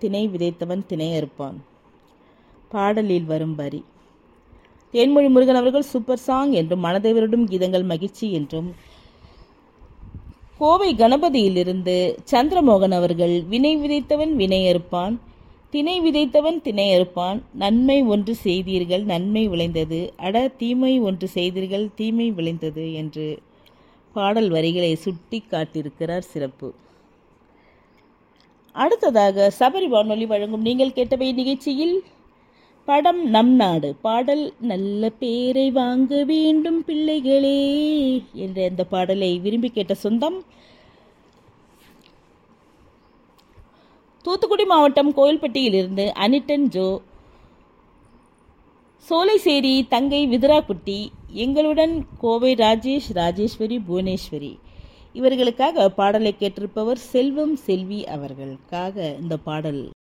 திணை விதைத்தவன் திணை அறுப்பான் பாடலில் வரும் வரி தேன்மொழி முருகன் அவர்கள் சூப்பர் சாங் என்றும் மனதேவரிடும் கீதங்கள் மகிழ்ச்சி என்றும் கோவை கணபதியிலிருந்து சந்திரமோகன் அவர்கள் வினை விதைத்தவன் வினை அறுப்பான் திணை விதைத்தவன் திணை அறுப்பான் நன்மை ஒன்று செய்தீர்கள் நன்மை விளைந்தது அட தீமை ஒன்று செய்தீர்கள் தீமை விளைந்தது என்று பாடல் வரிகளை சுட்டி காட்டியிருக்கிறார் சிறப்பு அடுத்ததாக சபரி வானொலி வழங்கும் நீங்கள் கேட்டவை நிகழ்ச்சியில் படம் நம் நாடு பாடல் நல்ல பேரை வாங்க வேண்டும் பிள்ளைகளே என்ற இந்த பாடலை விரும்பி கேட்ட சொந்தம் தூத்துக்குடி மாவட்டம் கோயில்பட்டியிலிருந்து அனிட்டன் ஜோ சோலைசேரி தங்கை விதுராக்குட்டி எங்களுடன் கோவை ராஜேஷ் ராஜேஸ்வரி புவனேஸ்வரி இவர்களுக்காக பாடலை கேட்டிருப்பவர் செல்வம் செல்வி அவர்களுக்காக இந்த பாடல்